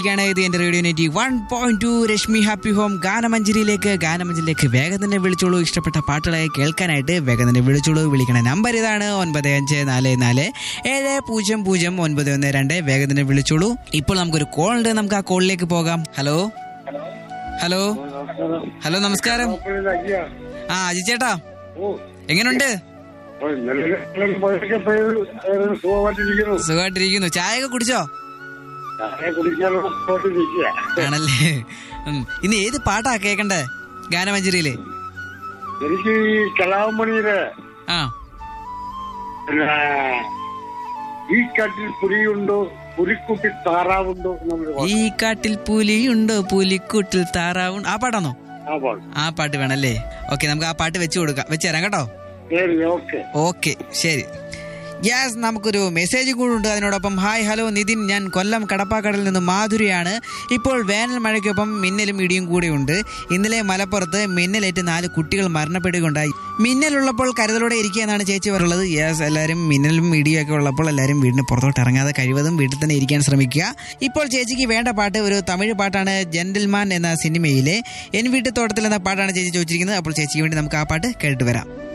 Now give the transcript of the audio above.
ാണ് ഇത് എന്റെ റേഡിയോ നെറ്റി one point two Rashmi happy home ഗാനമഞ്ജരിയിലേക്ക് ഗാനമഞ്ജരിയിലേക്ക് വേഗം തന്നെ വിളിച്ചോളൂ ഇഷ്ടപ്പെട്ട പാട്ടുകളെ കേൾക്കാനായിട്ട് വേഗം തന്നെ വിളിച്ചോളൂ വിളിക്കണ നമ്പർ ഇതാണ് ഒൻപത് അഞ്ച് നാല് നാല് ഏഴ് പൂജ്യം പൂജ്യം ഒൻപത് ഒന്ന് രണ്ട് വേഗം തന്നെ വിളിച്ചോളൂ ഇപ്പോൾ നമുക്കൊരു കോൾ ഉണ്ട് നമുക്ക് ആ കോളിലേക്ക് പോകാം ഹലോ ഹലോ ഹലോ നമസ്കാരം ആ അജി ചേട്ടാ എങ്ങനുണ്ട് സുഖമായിട്ടിരിക്കുന്നു സുഖമായിട്ടിരിക്കുന്നു ചായ ഒക്കെ കുടിച്ചോ ചായ കുടിക്കാനുള്ള പോയിട്ടിരിക്കുക ആണല്ലേ ഉം. ഇന്ന് ഏത് പാട്ടാ കേക്കണ്ടേ ഗാനമഞ്ജരിയില് എനിക്ക് ഈ കലാമണിയുടെ ആ പിന്നെ ഈ കാട്ടിൽ പുലിയുണ്ടോ പുലിക്കുട്ടി താറാവുണ്ടോ എന്നൊരു പാട്ട്. ഈ കാട്ടിൽ പുലിയുണ്ടോ പുലിക്കൂട്ടിൽ താറാവുണ്ട് ആ പാട്ടാണോ ആ പാട്ട് ആ പാട്ട് വേണല്ലേ ഓക്കെ നമുക്ക് ആ പാട്ട് വെച്ച് കൊടുക്കാം വെച്ച് തരാം കേട്ടോ ശരി ഓക്കെ ഓക്കെ ശരി യെസ് നമുക്കൊരു മെസ്സേജ് കൂടെ ഉണ്ട് അതിനോടൊപ്പം ഹായ് ഹലോ നിതിൻ ഞാൻ കൊല്ലം കടപ്പാക്കടയിൽ നിന്ന് മാധുരിയാണ് ഇപ്പോൾ വേനൽ മഴയ്ക്കൊപ്പം മിന്നലും ഇടിയും കൂടെയുണ്ട് ഇന്നലെ മലപ്പുറത്ത് മിന്നലേറ്റ് നാല് കുട്ടികൾ മരണപ്പെടുകയുണ്ടായി മിന്നലുള്ളപ്പോൾ കരുതലോടെ ഇരിക്കുക എന്നാണ് ചേച്ചി പറയുള്ളത് യെസ് എല്ലാവരും മിന്നലും ഇടിയും ഒക്കെ ഉള്ളപ്പോൾ എല്ലാവരും വീടിന് പുറത്തോട്ട് ഇറങ്ങാതെ കഴിവതും വീട്ടിൽ തന്നെ ഇരിക്കാൻ ശ്രമിക്കുക ഇപ്പോൾ ചേച്ചിക്ക് വേണ്ട പാട്ട് ഒരു തമിഴ് പാട്ടാണ് ജെന്റിൽമാൻ എന്ന സിനിമയിലെ എൻ വീട്ടുതോട്ടത്തിൽ എന്ന പാട്ടാണ് ചേച്ചി ചോദിച്ചിരിക്കുന്നത് അപ്പോൾ ചേച്ചിക്ക് വേണ്ടി നമുക്ക് ആ പാട്ട് കേട്ടിട്ട് വരാം